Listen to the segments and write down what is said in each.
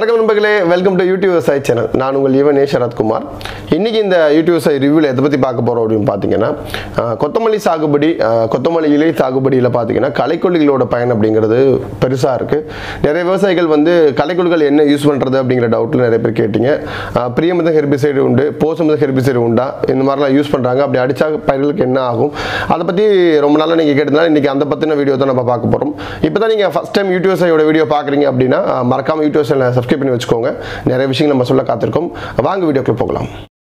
வணக்கம் நண்பர்களே welcome to YouTube விவசாய சேனல் நான் உங்கள் யுவனே சரத்குமார் இன்னைக்கு இந்த யூடியூப் விவசாய ரிவ்யூவில் எதை பற்றி பார்க்க போகிறோம் அப்படின்னு பார்த்தீங்கன்னா ஆஹ், கொத்தமல்லி சாகுபடி ஆஹ், கொத்தமல்லி இலை சாகுபடியில் பார்த்தீங்கன்னா களைக்கொல்லிகளோட பயன் அப்படிங்கிறது பெருசாக இருக்குது நிறைய விவசாயிகள் வந்து களைக்கொல்லிகள் என்ன யூஸ் பண்ணுறது அப்படிங்கிற டவுட்டில் நிறைய பேர் கேட்டீங்க ஆஹ், பிரியமித ஹெர்பிசைடு உண்டு போசமித ஹெர்பிசைடு உண்டா இந்த மாதிரிலாம் யூஸ் பண்ணுறாங்க அப்படி அடித்தா பயிர்களுக்கு என்ன ஆகும் அதை பற்றி ரொம்ப நாளாக நீங்கள் கேட்டதுனால இன்றைக்கி அந்த பற்றின வீடியோ தான் நம்ம பார்க்க போகிறோம் இப்போ தான் நீங்கள் ஃபஸ்ட் டைம் யூடியூப் விவசாயியோட வீடியோ பார்க்குறீங்க அப்படின்னா ஆஹ், மறக்காம யூடியூப் சேனலை சப்ஸ்கிரைப் பண்ணி வச்சுக்கோங்க நிறைய விஷயங்கள் நம்ம சொல்ல காத்திருக்கோம் வாங்க வீடியோக்குள்ள போகலாம்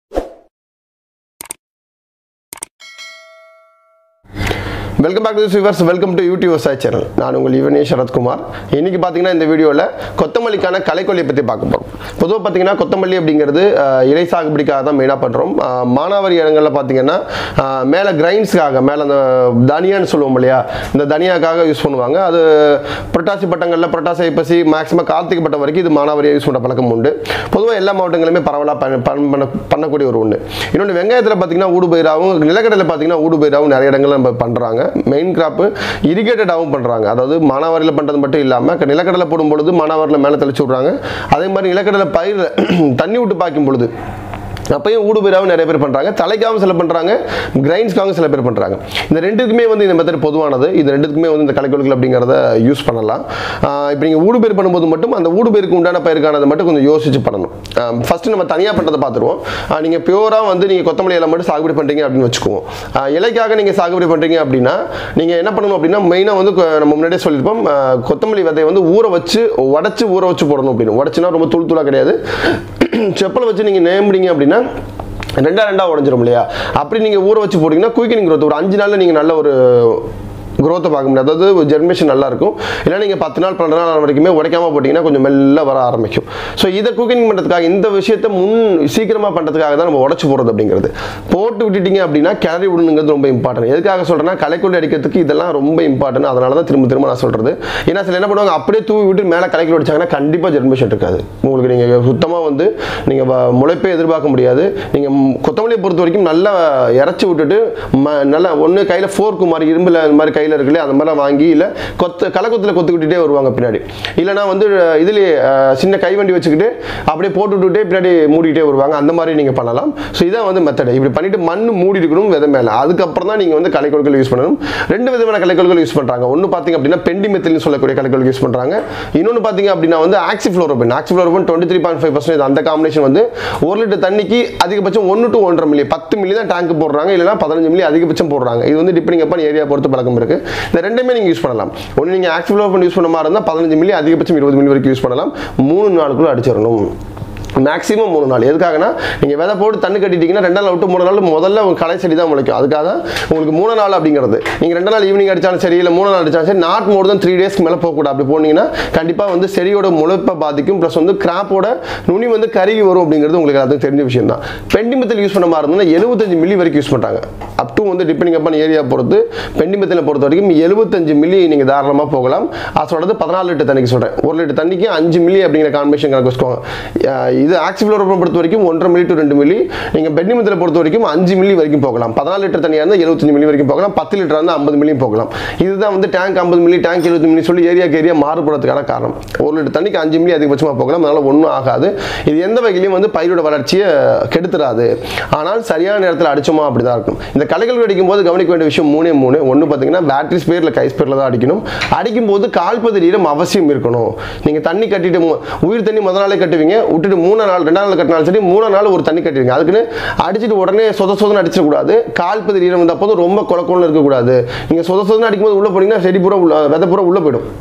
welcome back to viewers welcome to YouTube விவசாய சேனல் நான் உங்கள் யுவனே சரத்குமார் இன்னைக்கு பார்த்தீங்கன்னா இந்த வீடியோவில் கொத்தமல்லிக்கான களைக்கொல்லியை பற்றி பார்க்க போகிறோம் பொதுவாக பார்த்தீங்கன்னா கொத்தமல்லி அப்படிங்கிறது ஆஹ், இலை சாகுபடிக்காக தான் மெயினாக பண்ணுறோம் மானாவாரி இடங்களில் பார்த்தீங்கன்னா ஆஹ், மேலே கிரைண்ட்ஸ்க்காக மேலே அந்த தனியான்னு சொல்லுவோம் இல்லையா இந்த தனியாக்காக யூஸ் பண்ணுவாங்க அது புரட்டாசி பட்டங்களில் புரட்டாசி ஐப்பசி மேக்ஸிமம் கார்த்திகை பட்டம் வரைக்கும் இது மானாவாரியாக யூஸ் பண்ணுற பழக்கம் உண்டு பொதுவாக எல்லா மாவட்டங்களுமே பரவலாக பயன் பயன் பண்ண பண்ணக்கூடிய ஒரு ஒன்று இன்னொன்று வெங்காயத்தில் பார்த்தீங்கன்னா ஊடுபயிராகவும் நிலக்கடலை பார்த்தீங்கன்னா ஊடுபயிராகவும் நிறைய இடங்கள்ல நம்ம பண்ணுறாங்க மெயின் கிராப்பு இரிகேட்டடாகவும் பண்ணுறாங்க அதாவது மானாவாரியில் பண்ணுறது மட்டும் இல்லாமல் நிலக்கடலை போடும் பொழுது மானாவாரியில் மேலே தெளிச்சு விட்றாங்க அதே மாதிரி நிலக்கடலை பயிரில் தண்ணி விட்டு பாய்க்கும் பொழுது அப்பயும் ஊடுபயிராகவும் நிறைய பேர் பண்ணுறாங்க தலைக்காகவும் சில பண்ணுறாங்க கிரைன்ஸ்க்காகவும் சில பேர் பண்ணுறாங்க இந்த ரெண்டுக்குமே வந்து இந்த மெத்தட் பொதுவானது இது ரெண்டுக்குமே வந்து இந்த கலைக்கொழுக்கள் அப்படிங்கிறத யூஸ் பண்ணலாம் இப்போ நீங்கள் ஊடுபயிர் பண்ணும்போது மட்டும் அந்த ஊடுபயிருக்கு உண்டான பயிருக்கானதை மட்டும் கொஞ்சம் யோசிச்சு பண்ணணும் ஃபஸ்ட்டு நம்ம தனியாக பண்ணுறதை பார்த்துருவோம் நீங்கள் பியூராக வந்து நீங்கள் கொத்தமல்லி இலை மட்டும் சாகுபடி பண்ணுறீங்க அப்படின்னு வச்சுக்குவோம் ஆஹ் இலைக்காக நீங்கள் சாகுபடி பண்ணுறீங்க அப்படின்னா நீங்கள் என்ன பண்ணணும் அப்படின்னா மெயினாக வந்து கொ- நம்ம முன்னாடியே சொல்லியிருப்போம் ஆஹ் கொத்தமல்லி விதையை வந்து ஊற வச்சு உடச்சி ஊற வச்சு போடணும் அப்படின்னு உடச்சுனா ரொம்ப தூள் தூளாக கிடையாது செப்பலை வச்சு நீங்கள் நேம்பிடிங்க அப்படின்னா ரெண்டா ரெண்டா உடஞ்சிரும் இல்லையா அப்படி நீங்கள் ஊற வச்சு போட்டிங்கன்னா குயிக்கனிங் growth ஒரு அஞ்சு நாளில் நீங்கள் நல்ல ஒரு growth-அ பார்க்க முடியாது அதாவது ஜெர்மேஷன் நல்லா இருக்கும் இல்லை நீங்கள் பத்து நாள் பன்னெண்டு நாள் வரைக்குமே உடைக்காம போட்டிங்கன்னா கொஞ்சம் மெல்ல வர ஆரம்பிக்கும் ஸோ இதை குக்கிங் பண்ணுறதுக்காக இந்த விஷயத்தை முன் சீக்கிரமாக பண்ணுறதுக்காக தான் நம்ம உடச்சு போடுறது அப்படிங்கிறது போட்டு விட்டுட்டீங்க அப்படின்னா கிளறி விடணுங்கிறது ரொம்ப இம்பார்ட்டன்ட் எதுக்காக சொல்கிறேன்னா களைக்கொல்லி அடிக்கிறதுக்கு இதெல்லாம் ரொம்ப இம்பார்ட்டன்ட் அதனால தான் திரும்ப திரும்ப நான் சொல்கிறது ஏன்னா சில என்ன பண்ணுவாங்க அப்படியே தூவி விட்டு மேலே களைக்கொல்லி அடிச்சாங்கன்னா கண்டிப்பாக ஜெர்மேஷன் இருக்காது உங்களுக்கு நீங்கள் சுத்தமாக வந்து நீங்கள் முளைப்பே எதிர்பார்க்க முடியாது நீங்கள் கொத்தமல்லியை பொறுத்த வரைக்கும் நல்லா இறச்சி விட்டுட்டு ம நல்லா ஒன்று கையில் ஃபோர்க்கு மாதிரி இரும்பில் இந்த மாதிரி கையில் இருக்குல்ல அந்த மாதிரிலாம் வாங்கி இல்லை கொத்த களைக்கொத்தில் கொத்து விட்டுட்டே வருவாங்க பின்னாடி இல்லைனா வந்து இதுலேயே அஹ், சின்ன கைவண்டி வச்சுக்கிட்டு அப்படியே போட்டு விட்டுட்டே பின்னாடி மூடிக்கிட்டே வருவாங்க அந்த மாதிரி நீங்கள் பண்ணலாம் ஸோ இதான் வந்து மெத்தட் இப்படி பண்ணிட்டு மண் மூடி இருக்கணும் விதை மேலே அதுக்கப்புறம் தான் நீங்கள் வந்து களைக்கொல்கள் யூஸ் பண்ணணும் ரெண்டு விதமான களைக்கொல்கள் யூஸ் பண்ணுறாங்க ஒன்று பார்த்தீங்க அப்படின்னா பெண்டிமெத்தில்னு சொல்லக்கூடிய களைக்கொல் யூஸ் பண்ணுறாங்க இன்னொன்று பார்த்தீங்க அப்படின்னா வந்து oxyfluorfen oxyfluorfen twenty three point five percentage அந்த காம்பினேஷன் வந்து ஒரு லிட்டர் தண்ணிக்கு அதிகபட்சம் ஒன்று டு ஒன்றரை மில்லி பத்து மில்லி தான் டேங்க் போடுறாங்க இல்லைனா பதினஞ்சு மில்லி அதிகபட்சம் போடுறாங்க இது வந்து டிப்பனிங் அப்பன் ஏரியா பொறுத்து பழக்கம் இருக்கு இந்த ரெண்டுமே நீங்கள் யூஸ் பண்ணலாம் ஒன்று நீங்கள் ஆக்சிஃப்ளோரோபன் யூஸ் பண்ண மாதிரி இருந்தால் பதினஞ்சு மில்லி அதிகபட்சம் இருபது மில்லி வரைக்கும் யூஸ் பண்ணலாம் மூணு நாளுக்குள்ள அடிச்சிடணும் மேக்ஸிமம் மூணு நாள் எதுக்காகனா நீங்கள் விதை போட்டு தண்ணி கட்டிட்டீங்கன்னா ரெண்டு நாள் விட்டு மூணு நாள் முதல்ல உங்க களை செடி தான் முளைக்கும் அதுக்காக தான் உங்களுக்கு மூணு நாள் அப்படிங்கிறது நீங்கள் ரெண்டு நாள் ஈவினிங் அடிச்சாலும் சரி இல்லை மூணு நாள் அடிச்சாலும் சரி நாட் மோர் தான் த்ரீ டேஸ்க்கு மேலே போகக்கூடாது அப்படி போனீங்கன்னா கண்டிப்பாக வந்து செடியோட முளைப்பை பாதிக்கும் ப்ளஸ் வந்து கிராப்போட நுனி வந்து கருகி வரும் அப்படிங்கிறது உங்களுக்கு அது தெரிஞ்ச விஷயம் தான் பெண்டிமத்தில் யூஸ் பண்ண மாதிரி இருந்ததுன்னா எழுபத்தஞ்சு மில்லி வரைக்கும் யூஸ் பண்ணுறாங்க அப் டு வந்து டிபெண்டிங் அப்பான் ஏரியா பொறுத்து பெண்டிமத்தில் பொறுத்த வரைக்கும் எழுபத்தஞ்சு மில்லி நீங்கள் தாராளமாக போகலாம் அது சொல்கிறது பதினாலு லிட்டர் தண்ணிக்கு சொல்கிறேன் ஒரு லிட்டர் தண்ணிக்கு அஞ்சு மில்லி அப்படிங்கிற காம்பினேஷன் கணக்கு வச்சுக்கோங்க அஹ் இது ஆக்சிஃப்ளோரோபன் பொறுத்த வரைக்கும் ஒன்றரை மில்லி டு ரெண்டு மில்லி நீங்கள் பெட்னிமத்தில் பொறுத்த வரைக்கும் அஞ்சு மில்லி வரைக்கும் போகலாம் பதினாலு லிட்டர் தண்ணியாக இருந்தால் எழுபத்தஞ்சு மில்லி வரைக்கும் போகலாம் பத்து லிட்டர் இருந்தால் ஐம்பது மில்லியும் போகலாம் இதுதான் வந்து டேங்க் ஐம்பது மில்லி டேங்க் எழுபது மில்லி சொல்லி ஏரியாக்கு ஏரியா மாறுபடுறதுக்கான காரணம் ஒரு லிட்டர் தண்ணிக்கு அஞ்சு மில்லி அதிகபட்சமாக போகலாம் அதனால் ஒன்றும் ஆகாது இது எந்த வகையிலையும் வந்து பயிரோட வளர்ச்சியை கெடுத்துறாது ஆனால் சரியான நேரத்தில் அடிச்சோமா அப்படி தான் இருக்கும் இந்த களைகள் அடிக்கும் போது கவனிக்க வேண்டிய விஷயம் மூணே மூணு ஒன்று பார்த்தீங்கன்னா பேட்டரி ஸ்பேரில் கை ஸ்பேரில் தான் அடிக்கணும் அடிக்கும் போது கால்பது ஈரம் அவசியம் இருக்கணும் நீங்கள் தண்ணி கட்டிட்டு மு- உயிர் தண்ணி முத நாளே கட்டுவீங்க விட்டுட்டு மூணு நாள் ரெண்டாம் நாள் கட்டினாலும் சரி மூணு நாள் ஒரு தண்ணி கட்டிடுங்க அதுக்குன்னு அடிச்சுட்டு உடனே சொத சொதன்னு அடிச்சிடக்கூடாது கால்பது ஈரம் வந்த போது ரொம்ப குழக்கம்னு இருக்கக்கூடாது நீங்கள் சொத சொதன்னு அடிக்கும்போது உள்ளே போனீங்கன்னா செடி பூரா உள்ள விதை பூரா உள்ளே போயிடும்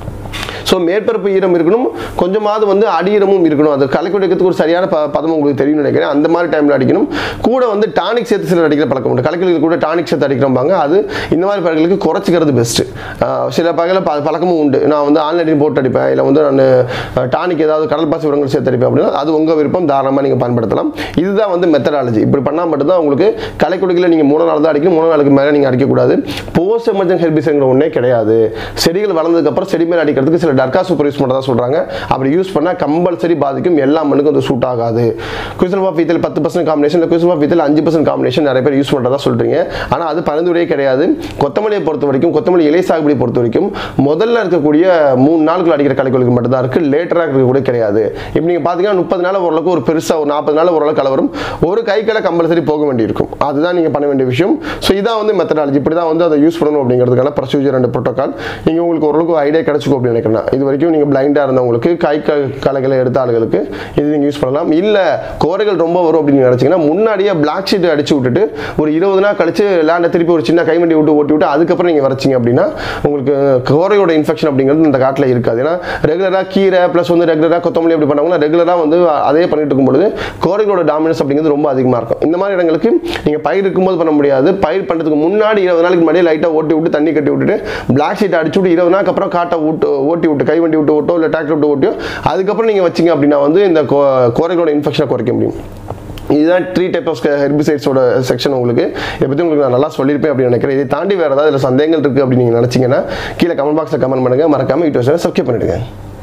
ஸோ மேற்பரப்பு ஈரம் இருக்கணும் கொஞ்சமாவது வந்து அடிஈரமும் இருக்கணும் அது கலக்கி எடுக்கிறதுக்கு ஒரு சரியான ப பதம் உங்களுக்கு தெரியும்னு நினைக்கிறேன் அந்த மாதிரி டைமில் அடிக்கணும் கூட வந்து டானிக் சேர்த்து சிலர் அடிக்கிற பழக்கம் உண்டு கலக்கலுக்கு கூட டானிக் சேர்த்து அடிக்கிறோம்பாங்க அது இந்த மாதிரி பழங்களுக்கு குறைச்சிக்கிறது பெஸ்ட்டு சில பகல ப பழக்கமும் உண்டு நான் வந்து ஆன்லைன் போட்டு அடிப்பேன் இல்லை வந்து நான் டானிக் ஏதாவது கடல் பாசி உரங்கள் சேர்த்து அடிப்பேன் அப்படின்னா அது உங்கள் விருப்பம் தாராளமாக நீங்கள் பயன்படுத்தலாம் இதுதான் வந்து மெத்தடாலஜி இப்படி பண்ணால் மட்டும்தான் உங்களுக்கு கலைக்குடிகளை நீங்கள் மூணு நாள் தான் அடிக்கணும் மூணு நாளுக்கு மேலே நீங்கள் அடிக்கக்கூடாது போஸ்ட் எமர்ஜென்ட் ஹெர்பிசங்கிற ஒன்றே கிடையாது செடிகள் வளர்ந்ததுக்கப்புறம் செடி மேலே அடிக்கிறதுக்கு சில டர்கா சூப்பர் யூஸ் பண்ணுறதா சொல்கிறாங்க அப்படி யூஸ் பண்ணால் கம்பல்சரி பாதிக்கும் எல்லா மண்ணுக்கும் அது சூட் ஆகாது குயிசல் ஆஃப் வீத்தில் பத்து பர்சன்ட் காம்பினேஷன் இல்லை குயிசல் ஆஃப் வீத்தில் அஞ்சு பர்சன்ட் காம்பினேஷன் நிறைய பேர் யூஸ் பண்ணுறதா சொல்கிறீங்க ஆனால் அது பரிந்துரையே கிடையாது கொத்தமல்லியை பொறுத்த வரைக்கும் கொத்தமல்லி இலை சாகுபடி பொறுத்த வரைக்கும் முதல்ல இருக்கக்கூடிய மூணு நாளுக்குள்ள அடிக்கிற களைக்கொல்லிக்கு மட்டும் தான் இருக்குது லேட்டராக இருக்கக்கூடிய கிடையாது இப்போ நீங்கள் பார்த்தீங்கன்னா முப்பது நாள் ஓரளவுக்கு ஒரு பெருசாக ஒரு நாற்பது நாள் ஓரளவுக்கு களை வரும் ஒரு கை களை கம்பல்சரி போக வேண்டியிருக்கும் அதுதான் நீங்கள் பண்ண வேண்டிய விஷயம் ஸோ இதான் வந்து மெத்தடாலஜி இப்படி தான் வந்து அதை யூஸ் பண்ணணும் அப்படிங்கிறதுக்கான ப்ரொசீஜர் அண்ட் ப்ரோட்டோகால் நீங்கள் உங்களுக்கு ஓரளவுக்கு ஐடியா கிடச்சிக்கும் அப்படின்னு நினைக்கிறேன் இது வரைக்கும் நீங்கள் பிளைண்டாக இருந்தவங்களுக்கு கை க களைகளை எடுத்த ஆளுகளுக்கு இது நீங்கள் யூஸ் பண்ணலாம் இல்லை கோரைகள் ரொம்ப வரும் அப்படின்னு நினச்சிங்கன்னா முன்னாடியே பிளாக் ஷீட் அடிச்சு விட்டுட்டு ஒரு இருபது நாள் கழிச்சு லேண்டை திருப்பி ஒரு சின்ன கைவண்டி விட்டு ஓட்டி விட்டு அதுக்கப்புறம் நீங்கள் வரைச்சிங்க அப்படின்னா உங்களுக்கு கோரையோட இன்ஃபெக்ஷன் அப்படிங்கிறது இந்த காட்டில் இருக்காது ஏன்னா ரெகுலராக கீரை ப்ளஸ் வந்து ரெகுலராக கொத்தமல்லி அப்படி பண்ணாங்கன்னா ரெகுலராக வந்து அதே பண்ணிட்டு இருக்கும்பொழுது கோரைகளோட டாமினன்ஸ் அப்படிங்கிறது ரொம்ப அதிகமாக இருக்கும் இந்த மாதிரி இடங்களுக்கு நீங்கள் பயிர் இருக்கும்போது பண்ண முடியாது பயிர் பண்ணுறதுக்கு முன்னாடி இருபது நாளைக்கு முன்னாடி லைட்டாக ஓட்டி விட்டு தண்ணி கட்டி விட்டுட்டு பிளாக் ஷீட் அடிச்சு விட்டு இருபது நாளுக்கு அப்புறம் காட்டை விட்டு ஓட்டி விட்டு கை வண்டி விட்டு ஓட்டோ இல்லை டிராக்டர் விட்டு ஓட்டியோ அதுக்கப்புறம் நீங்கள் வச்சிங்க அப்படின்னா வந்து இந்த கோ கோரைகளோட இன்ஃபெக்ஷனை குறைக்க முடியும் இதுதான் த்ரீ டைப் ஆஃப் ஹெர்பிசைட்ஸோட செக்ஷன் உங்களுக்கு இதை பற்றி உங்களுக்கு நான் நல்லா சொல்லியிருப்பேன் அப்படின்னு நினைக்கிறேன் இதை தாண்டி வேறு ஏதாவது இதில் சந்தேகங்கள் இருக்குது அப்படின்னு நீங்கள் நினச்சிங்கன்னா கீழே கமெண்ட் பாக்ஸில் கமெண்ட் பண்ணுங்கள் மறக்காமல் யூடியூப் சப்ஸ்கிரைப் பண்ணிவிடுங்க